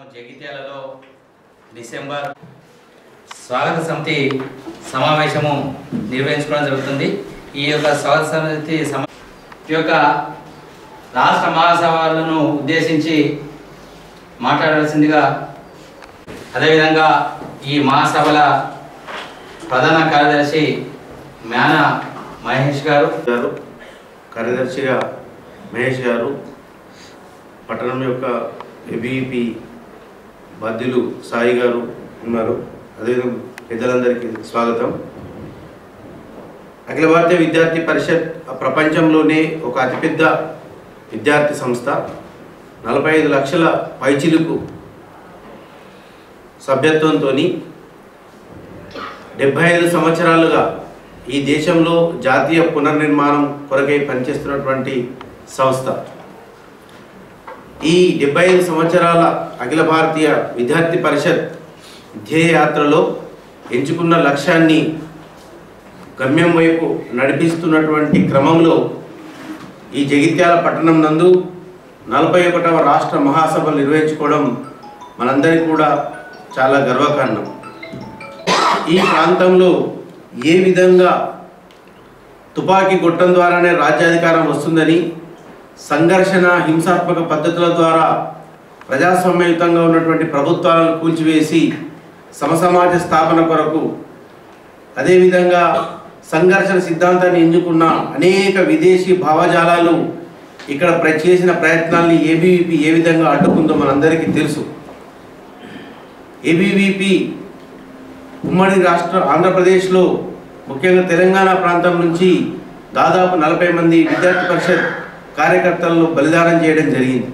జగిత్యాలలో డిసెంబర్ స్వాగత సమితి సమావేశము నిర్వహించుకోవడం జరుగుతుంది ఈ యొక్క స్వాగత సమితి సమా ఈ యొక్క రాష్ట్ర మహాసభలను ఉద్దేశించి మాట్లాడాల్సిందిగా అదేవిధంగా ఈ మహాసభల ప్రధాన కార్యదర్శి మేన మహేష్ గారు గారు కార్యదర్శిగా మహేష్ గారు పట్టణం యొక్క ఏబీపీ బాధ్యులు సాయి గారు ఉన్నారు అదేవిధంగా పెద్దలందరికీ స్వాగతం అఖిల భారతీయ విద్యార్థి పరిషత్ ప్రపంచంలోనే ఒక అతిపెద్ద విద్యార్థి సంస్థ నలభై ఐదు లక్షల పైచిలుకు సభ్యత్వంతో డెబ్బై ఐదు సంవత్సరాలుగా ఈ దేశంలో జాతీయ పునర్నిర్మాణం కొరకై పనిచేస్తున్నటువంటి సంస్థ ఈ డెబ్బై ఐదు సంవత్సరాల అఖిల భారతీయ విద్యార్థి పరిషత్ ధ్యేయయాత్రలో ఎంచుకున్న లక్ష్యాన్ని గమ్యం వైపు నడిపిస్తున్నటువంటి క్రమంలో ఈ జగిత్యాల పట్టణం నందు నలభై ఒకటవ రాష్ట్ర మహాసభలు నిర్వహించుకోవడం మనందరికీ కూడా చాలా గర్వకారణం ఈ ప్రాంతంలో ఏ విధంగా తుపాకీ గొట్టం ద్వారానే రాజ్యాధికారం వస్తుందని సంఘర్షణ హింసాత్మక పద్ధతుల ద్వారా ప్రజాస్వామ్యయుతంగా ఉన్నటువంటి ప్రభుత్వాలను కూల్చివేసి సమసమాజ స్థాపన కొరకు అదేవిధంగా సంఘర్షణ సిద్ధాంతాన్ని ఎంచుకున్న అనేక విదేశీ భావజాలాలు ఇక్కడ ప్ర- చేసిన ప్రయత్నాల్ని ఏబీవీపీ ఏ విధంగా అడ్డుకుందో మనందరికీ తెలుసు ఏబీవీపీ ఉమ్మడి రాష్ట్ర ఆంధ్రప్రదేశ్లో ముఖ్యంగా తెలంగాణ ప్రాంతం నుంచి దాదాపు నలభై మంది విద్యార్థి పరిషత్ కార్యకర్తలను బలిదానం చేయడం జరిగింది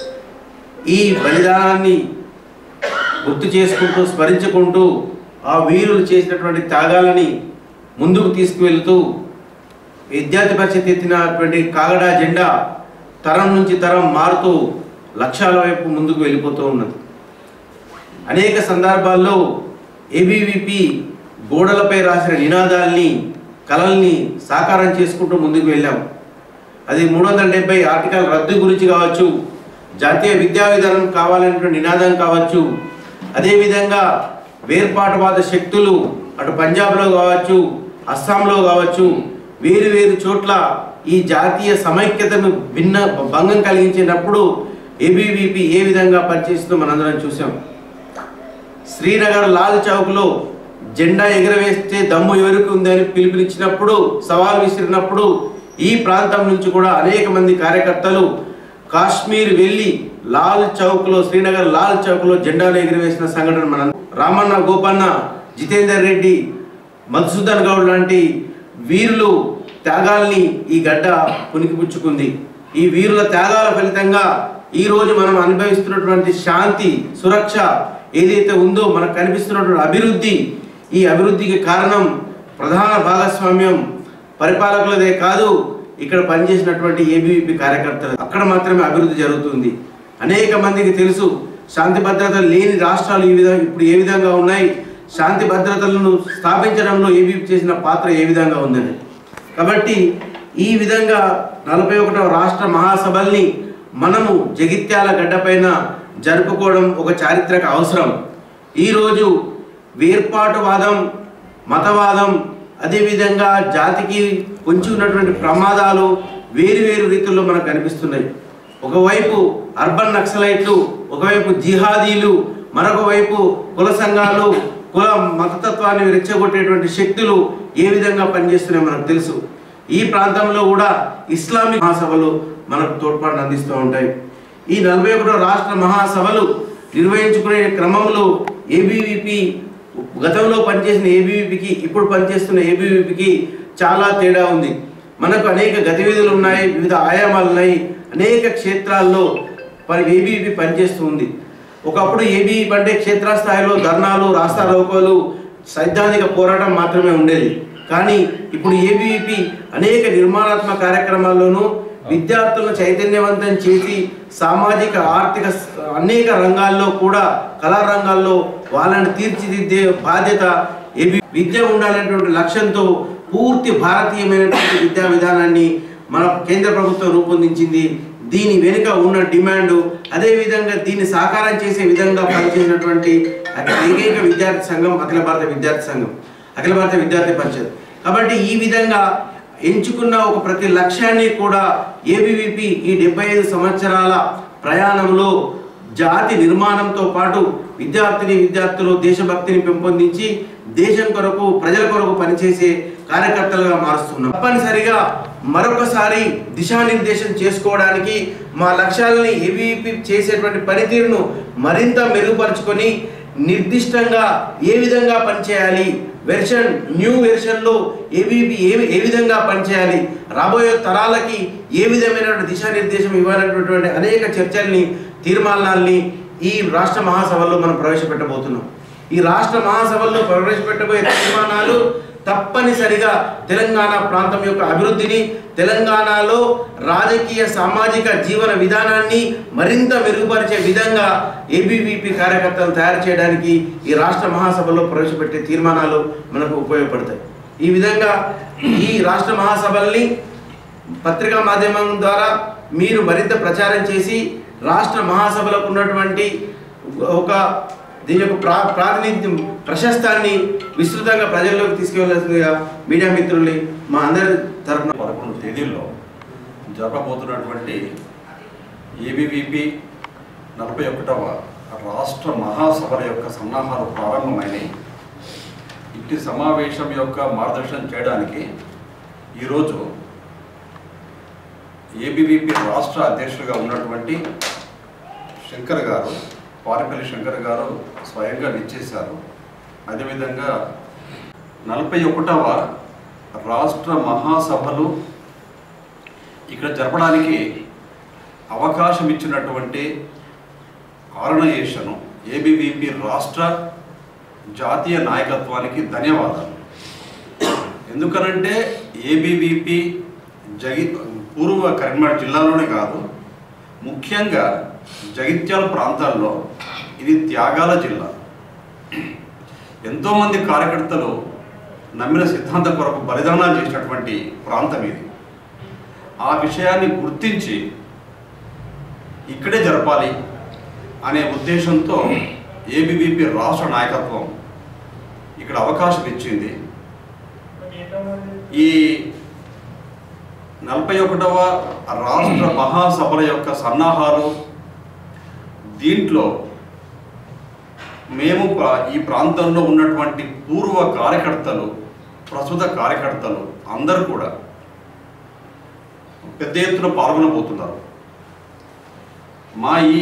ఈ బలిదానాన్ని గుర్తు చేసుకుంటూ స్మరించుకుంటూ ఆ వీరులు చేసినటువంటి త్యాగాలని ముందుకు తీసుకువెళ్తూ విద్యార్థి పరిషత్ ఎత్తినటువంటి కాగడా జెండా తరం నుంచి తరం మారుతూ లక్ష్యాల వైపు ముందుకు వెళ్ళిపోతూ ఉన్నది అనేక సందర్భాల్లో ఏబీవీపీ గోడలపై రాసిన నినాదాల్ని కళల్ని సాకారం చేసుకుంటూ ముందుకు వెళ్ళాం అది మూడు వందల డెబ్బై ఆర్టికల్ రద్దు గురించి కావచ్చు జాతీయ విద్యా విధానం కావాలనేటువంటి నినాదం కావచ్చు అదేవిధంగా వేర్పాటువాద శక్తులు అటు పంజాబ్లో కావచ్చు అస్సాంలో కావచ్చు వేరు వేరు చోట్ల ఈ జాతీయ సమైక్యతను భిన్న భంగం కలిగించినప్పుడు ఏబీవీపీ ఏ విధంగా పనిచేస్తుందో మనందరం చూసాం శ్రీనగర్ లాల్ చౌక్లో జెండా ఎగరవేస్తే దమ్ము ఎవరికి ఉందని పిలుపునిచ్చినప్పుడు సవాల్ విసిరినప్పుడు ఈ ప్రాంతం నుంచి కూడా అనేక మంది కార్యకర్తలు కాశ్మీర్ వెళ్ళి లాల్ చౌక్లో శ్రీనగర్ లాల్ చౌక్లో జెండాలు ఎగురవేసిన సంఘటన మనం రామన్న గోపన్న జితేందర్ రెడ్డి మధుసూదన్ గౌడ్ లాంటి వీరులు త్యాగాల్ని ఈ గడ్డ పుణికిపుచ్చుకుంది ఈ వీరుల త్యాగాల ఫలితంగా ఈ రోజు మనం అనుభవిస్తున్నటువంటి శాంతి సురక్ష ఏదైతే ఉందో మనకు కనిపిస్తున్నటువంటి అభివృద్ధి ఈ అభివృద్ధికి కారణం ప్రధాన భాగస్వామ్యం పరిపాలకులదే కాదు ఇక్కడ పనిచేసినటువంటి ఏబీవీపీ కార్యకర్తలు అక్కడ మాత్రమే అభివృద్ధి జరుగుతుంది అనేక మందికి తెలుసు శాంతి భద్రతలు లేని రాష్ట్రాలు ఈ విధంగా ఇప్పుడు ఏ విధంగా ఉన్నాయి శాంతి భద్రతలను స్థాపించడంలో ఏబీవీపీ చేసిన పాత్ర ఏ విధంగా ఉందని కాబట్టి ఈ విధంగా నలభై ఒకటవ రాష్ట్ర మహాసభల్ని మనము జగిత్యాల గడ్డపైన జరుపుకోవడం ఒక చారిత్రక అవసరం ఈరోజు వేర్పాటువాదం మతవాదం అదేవిధంగా జాతికి పొంచి ఉన్నటువంటి ప్రమాదాలు వేరు వేరు రీతుల్లో మనకు కనిపిస్తున్నాయి ఒకవైపు అర్బన్ నక్సలైట్లు ఒకవైపు జిహాదీలు మరొక వైపు కుల సంఘాలు కుల మతతత్వాన్ని రెచ్చగొట్టేటువంటి శక్తులు ఏ విధంగా పనిచేస్తున్నాయో మనకు తెలుసు ఈ ప్రాంతంలో కూడా ఇస్లామిక్ మహాసభలు మనకు తోడ్పాటును అందిస్తూ ఉంటాయి ఈ నలభై ఒకటో రాష్ట్ర మహాసభలు నిర్వహించుకునే క్రమంలో ఏబీవీపీ గతంలో పనిచేసిన ఏబీవీపీకి ఇప్పుడు పనిచేస్తున్న ఏబీవీపీకి చాలా తేడా ఉంది మనకు అనేక గతివిధులు ఉన్నాయి వివిధ ఆయామాలు ఉన్నాయి అనేక క్షేత్రాల్లో మరి ఏబీవీపీ పనిచేస్తూ ఉంది ఒకప్పుడు ఏబీవీపీ అంటే క్షేత్రస్థాయిలో ధర్నాలు రాస్తారోకోలు సైద్ధాంతిక పోరాటం మాత్రమే ఉండేది కానీ ఇప్పుడు ఏబీవీపీ అనేక నిర్మాణాత్మక కార్యక్రమాల్లోనూ విద్యార్థులను చైతన్యవంతం చేసి సామాజిక ఆర్థిక స- అనేక రంగాల్లో కూడా కళా రంగాల్లో వాళ్ళని తీర్చిదిద్దే బాధ్యత ఏబీ విద్య ఉండాలనేటువంటి లక్ష్యంతో పూర్తి భారతీయమైనటువంటి విద్యా విధానాన్ని మన కేంద్ర ప్రభుత్వం రూపొందించింది దీని వెనుక ఉన్న డిమాండ్ అదేవిధంగా దీన్ని సాకారం చేసే విధంగా పనిచేసినటువంటి ఏకైక విద్యార్థి సంఘం అఖిల భారత విద్యార్థి సంఘం అఖిల భారత విద్యార్థి పరిషత్ కాబట్టి ఈ విధంగా ఎంచుకున్న ఒక ప్రతి లక్ష్యాన్ని కూడా ఏబీవీపీ ఈ డెబ్బై ఐదు సంవత్సరాల ప్రయాణంలో జాతి నిర్మాణంతో పాటు విద్యార్థిని విద్యార్థులు దేశభక్తిని పెంపొందించి దేశం కొరకు ప్రజల కొరకు పనిచేసే కార్యకర్తలుగా మారుస్తున్నాం తప్పనిసరిగా మరొకసారి దిశానిర్దేశం చేసుకోవడానికి మా లక్ష్యాలని ఏవీపీ చేసేటువంటి పనితీరును మరింత మెరుగుపరుచుకొని నిర్దిష్టంగా ఏ విధంగా పనిచేయాలి వెర్షన్ న్యూ వెర్షన్లో ఏబీపీ ఏ ఏ విధంగా పనిచేయాలి రాబోయే తరాలకి ఏ విధమైనటువంటి దిశానిర్దేశం ఇవ్వాలనేటువంటి అనేక చర్చల్ని తీర్మానాల్ని ఈ రాష్ట్ర మహాసభల్లో మనం ప్రవేశపెట్టబోతున్నాం ఈ రాష్ట్ర మహాసభల్లో ప్రవేశపెట్టబోయే తీర్మానాలు తప్పనిసరిగా తెలంగాణ ప్రాంతం యొక్క అభివృద్ధిని తెలంగాణలో రాజకీయ సామాజిక జీవన విధానాన్ని మరింత మెరుగుపరిచే విధంగా ఏబీవీపీ కార్యకర్తలు తయారు చేయడానికి ఈ రాష్ట్ర మహాసభలో ప్రవేశపెట్టే తీర్మానాలు మనకు ఉపయోగపడతాయి ఈ విధంగా ఈ రాష్ట్ర మహాసభల్ని పత్రికా మాధ్యమం ద్వారా మీరు మరింత ప్రచారం చేసి రాష్ట్ర మహాసభలకు ఉన్నటువంటి ఒక దీని యొక్క ప్రా ప్రాతినిధ్యం ప్రశస్తాన్ని విస్తృతంగా ప్రజల్లోకి తీసుకెళ్లాల్సిందిగా మీడియా మిత్రుల్ని మా అందరి తరఫున పదకొండు తేదీల్లో జరగబోతున్నటువంటి ఏబీవీపీ నలభై ఒకటవ రాష్ట్ర మహాసభల యొక్క సన్నాహాలు ప్రారంభమైనాయి ఇట్టి సమావేశం యొక్క మార్గదర్శనం చేయడానికి ఈరోజు ఏబీవీపీ రాష్ట్ర అధ్యక్షుడిగా ఉన్నటువంటి శంకర్ గారు పారిపల్లి శంకర్ గారు స్వయంగా విచ్చేశారు అదేవిధంగా నలభై ఒకటవ రాష్ట్ర మహాసభలు ఇక్కడ జరపడానికి అవకాశం ఇచ్చినటువంటి ఆర్గనైజేషను ఏబీవీపీ రాష్ట్ర జాతీయ నాయకత్వానికి ధన్యవాదాలు ఎందుకనంటే ఏబీవీపీ జగి పూర్వ కరీంనగర్ జిల్లాలోనే కాదు ముఖ్యంగా జగిత్యాల ప్రాంతాల్లో ఇది త్యాగాల జిల్లా ఎంతోమంది కార్యకర్తలు నమ్మిన సిద్ధాంతం కొరకు బలిదానాలు చేసినటువంటి ప్రాంతం ఇది ఆ విషయాన్ని గుర్తించి ఇక్కడే జరపాలి అనే ఉద్దేశంతో ఏబీవీపీ రాష్ట్ర నాయకత్వం ఇక్కడ అవకాశం ఇచ్చింది ఈ నలభై ఒకటవ రాష్ట్ర మహాసభల యొక్క సన్నాహాలు దీంట్లో మేము ప్ర- ఈ ప్రాంతంలో ఉన్నటువంటి పూర్వ కార్యకర్తలు ప్రస్తుత కార్యకర్తలు అందరూ కూడా పెద్ద ఎత్తున పాల్గొనబోతున్నారు మా ఈ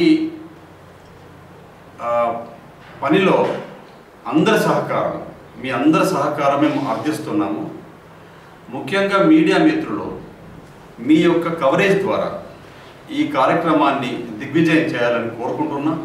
ఆ, పనిలో అందరి సహకారం మీ అందరి సహకారం మేము అర్థిస్తున్నాము ముఖ్యంగా మీడియా మిత్రులు మీ యొక్క కవరేజ్ ద్వారా ఈ కార్యక్రమాన్ని దిగ్విజయం చేయాలని కోరుకుంటున్నాం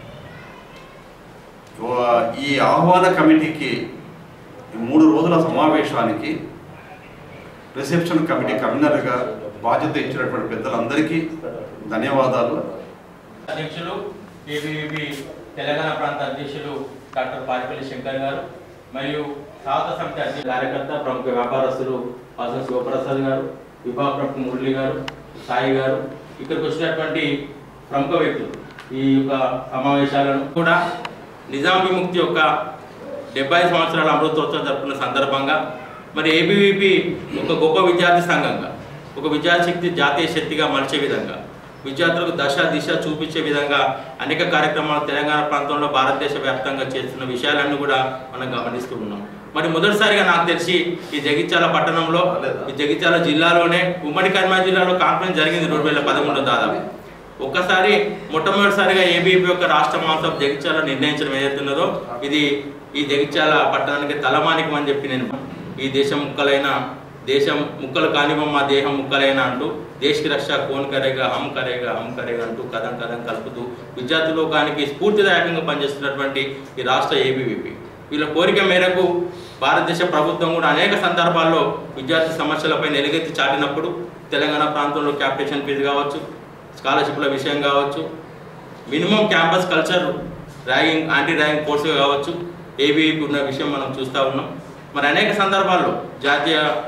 ఓ- ఈ ఆహ్వాన కమిటీకి ఈ మూడు రోజుల సమావేశానికి రిసెప్షన్ కమిటీ కన్వీనర్గా బాధ్యత ఇచ్చినటువంటి పెద్దలందరికీ ధన్యవాదాలు అధ్యక్షులు ఏబీవీపీ తెలంగాణ ప్రాంత అధ్యక్షులు డాక్టర్ పారిపల్లి శంకర్ గారు మరియు సాహత సమితి అధ్యక్ష కార్యకర్త ప్రముఖ వ్యాపారస్తులు వాసన శివప్రసాద్ గారు విభాగ ప్రముఖ మురళి గారు సాయి గారు ఇక్కడికి వచ్చినటువంటి ప్రముఖ వ్యక్తులు ఈ యొక్క సమావేశాలను కూడా నిజాం విముక్తి యొక్క డెబ్బై సంవత్సరాల అమృతోత్సవం జరుపుకున్న సందర్భంగా మరి ఏబీవీపీ ఒక గొప్ప విద్యార్థి సంఘంగా ఒక విద్యార్థి శక్తి జాతీయ శక్తిగా మలిచే విధంగా విద్యార్థులకు దశ దిశ చూపించే విధంగా అనేక కార్యక్రమాలు తెలంగాణ ప్రాంతంలో భారతదేశ వ్యాప్తంగా చేస్తున్న విషయాలన్నీ కూడా మనం గమనిస్తూ ఉన్నాం మరి మొదటిసారిగా నాకు తెలిసి ఈ జగిత్యాల పట్టణంలో ఈ జగిత్యాల జిల్లాలోనే ఉమ్మడి కరీంనగర్ జిల్లాలో కాన్ఫరెన్స్ జరిగింది రెండు వేల పదమూడులో దాదాపు ఒక్కసారి మొట్టమొదటిసారిగా ఏబీపీ యొక్క రాష్ట్ర మహోత్సవం జగిత్యాల నిర్ణయించడం ఏదైతున్నదో ఇది ఈ జగిత్యాల పట్టణానికి తలమానికం అని చెప్పి నేను ఈ దేశం ముక్కలైన దేశం ముక్కలు కానివ్వం మా దేహం ముక్కలైన అంటూ దేశకి రక్ష కోన్ కరేగా హమ్ కరేగా హమ్ కరేగా అంటూ కథం కథం కలుపుతూ విద్యార్థి లోకానికి స్ఫూర్తిదాయకంగా పనిచేస్తున్నటువంటి ఈ రాష్ట్ర ఏబీవీపీ వీళ్ళ కోరిక మేరకు భారతదేశ ప్రభుత్వం కూడా అనేక సందర్భాల్లో విద్యార్థి సమస్యలపై నిలగెత్తి చాటినప్పుడు తెలంగాణ ప్రాంతంలో క్యాపిటేషన్ ఫీజు కావచ్చు స్కాలర్షిప్ల విషయం కావచ్చు minimum campus culture ragging anti ragging కోర్సుగా కావచ్చు ఏబీవీపీ ఉన్న విషయం మనం చూస్తూ ఉన్నాం మరి అనేక సందర్భాల్లో జాతీయ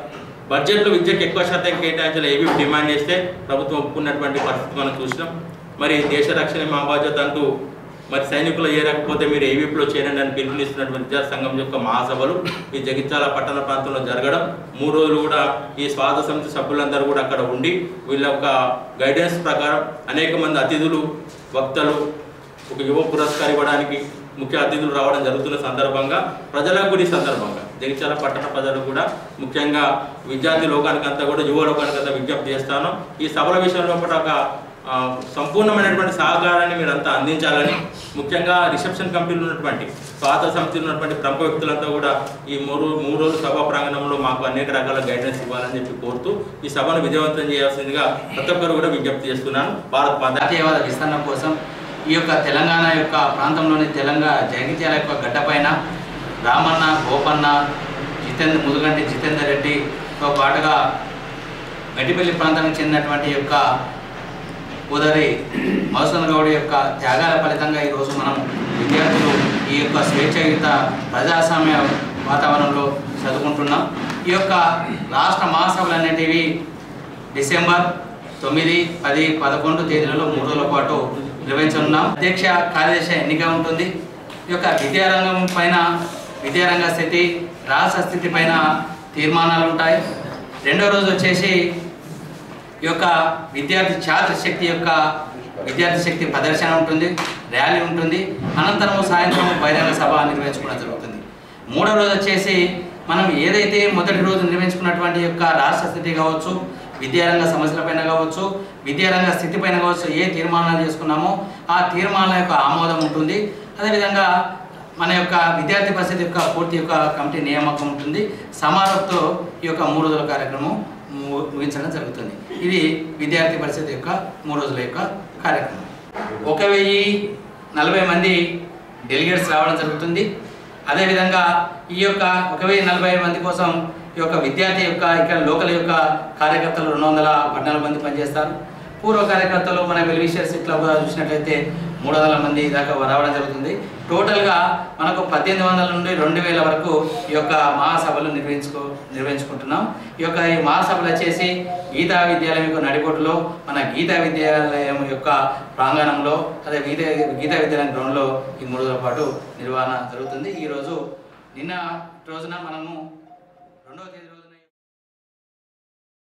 బడ్జెట్లో విద్యకు ఎక్కువ శాతం కేటాయించాలి ఏవి డిమాండ్ చేస్తే ప్రభుత్వం ఒప్పుకున్నటువంటి పరిస్థితి మనం చూసినాం మరి దేశ రక్షణ మా బాధ్యత అంటూ మరి సైనికులు చేరకపోతే మీరు ఏవీపీలో చేరండి అని పిలుపునిస్తున్నటువంటి విద్యా సంఘం యొక్క మహాసభలు ఈ జగిత్యాల పట్టణ ప్రాంతంలో జరగడం మూడు రోజులు కూడా ఈ స్వాగత సమితి సభ్యులందరూ కూడా అక్కడ ఉండి వీళ్ళ యొక్క గైడెన్స్ ప్రకారం అనేక మంది అతిథులు వక్తలు ఒక యువ పురస్కారం ఇవ్వడానికి ముఖ్య అతిథులు రావడం జరుగుతున్న సందర్భంగా ప్రజల గురి సందర్భంగా జగిత్యాల పట్టణ ప్రజలు కూడా ముఖ్యంగా విద్యార్థి లోకానికి అంతా కూడా యువ లోకానికి అంతా విజ్ఞప్తి చేస్తాను ఈ సభల విషయంలో కూడా ఒక ఆ, సంపూర్ణమైనటువంటి సహకారాన్ని మీరు అంతా అందించాలని ముఖ్యంగా రిసెప్షన్ కమిటీలో ఉన్నటువంటి పాత సమితిలో ఉన్నటువంటి ప్రముఖ వ్యక్తులంతా కూడా ఈ మూడు మూడు రోజుల సభా ప్రాంగణంలో మాకు అనేక రకాల గైడెన్స్ ఇవ్వాలని చెప్పి కోరుతూ ఈ సభను విజయవంతం చేయాల్సిందిగా ప్రతి ఒక్కరు కూడా విజ్ఞప్తి చేస్తున్నాను భారత్ మాత జాతీయవాద విస్తరణ కోసం ఈ యొక్క తెలంగాణ యొక్క ప్రాంతంలోని తెలంగాణ జగిత్యాల యొక్క గడ్డపైన రామన్న గోపన్న జితేంద్ర ముదుగంటి జితేందర్ రెడ్డితో పాటుగా మెట్టిపల్లి ప్రాంతానికి చెందినటువంటి యొక్క ఉదరి మధుసూదన్ గౌడ్ యొక్క త్యాగాల ఫలితంగా ఈరోజు మనం విద్యార్థులు ఈ యొక్క స్వేచ్ఛాయుత ప్రజాస్వామ్య వాతావరణంలో చదువుకుంటున్నాం ఈ యొక్క రాష్ట్ర మహాసభలు అనేటివి డిసెంబర్ తొమ్మిది పది పదకొండు తేదీలలో మూడు రోజుల పాటు నిర్వహించనున్నాం అధ్యక్ష కార్యదర్శి ఎన్నిక ఉంటుంది ఈ యొక్క విద్యారంగం పైన విద్యారంగ స్థితి రాష్ట్ర స్థితి పైన తీర్మానాలు ఉంటాయి రెండో రోజు వచ్చేసి ఈ యొక్క విద్యార్థి ఛాత్ర శక్తి యొక్క విద్యార్థి శక్తి ప్రదర్శన ఉంటుంది ర్యాలీ ఉంటుంది అనంతరం సాయంత్రం బహిరంగ సభ నిర్వహించుకోవడం జరుగుతుంది మూడో రోజు వచ్చేసి మనం ఏదైతే మొదటి రోజు నిర్వహించుకున్నటువంటి యొక్క రాష్ట్ర స్థితి కావచ్చు విద్యారంగ సమస్యలపైన కావచ్చు విద్యారంగ స్థితిపైన కావచ్చు ఏ తీర్మానాలు చేసుకున్నామో ఆ తీర్మానాల యొక్క ఆమోదం ఉంటుంది అదేవిధంగా మన యొక్క విద్యార్థి పరిషత్ యొక్క పూర్తి యొక్క కమిటీ నియామకం ఉంటుంది సమారోహంతో ఈ యొక్క మూడు రోజుల కార్యక్రమం ము- ముగించడం జరుగుతుంది ఇది విద్యార్థి పరిషత్ యొక్క మూడు రోజుల యొక్క కార్యక్రమం ఒక వెయ్యి నలభై మంది డెలిగేట్స్ రావడం జరుగుతుంది అదేవిధంగా ఈ యొక్క ఒక వెయ్యి నలభై మంది కోసం ఈ యొక్క విద్యార్థి యొక్క ఇక్కడ లోకల్ యొక్క కార్యకర్తలు రెండు వందల పద్నాలుగు మంది పనిచేస్తారు పూర్వ కార్యకర్తలు మన వెల్విషియర్స్ ఇట్లా కూడా చూసినట్లయితే మూడు వందల మంది దాకా రావడం జరుగుతుంది టోటల్గా మనకు పద్దెనిమిది వందల నుండి రెండు వేల వరకు ఈ యొక్క మహాసభలు నిర్వహించుకో నిర్వహించుకుంటున్నాం ఈ యొక్క ఈ మహాసభలు వచ్చేసి గీతా విద్యాలయం యొక్క నడిబొట్టులో మన గీతా విద్యాలయం యొక్క ప్రాంగణంలో అదే గీతా గీతా విద్యాలయం గ్రౌండ్లో ఈ మూడు రోజుల పాటు నిర్వహణ జరుగుతుంది ఈరోజు నిన్న రోజున మనము రెండవ తేదీ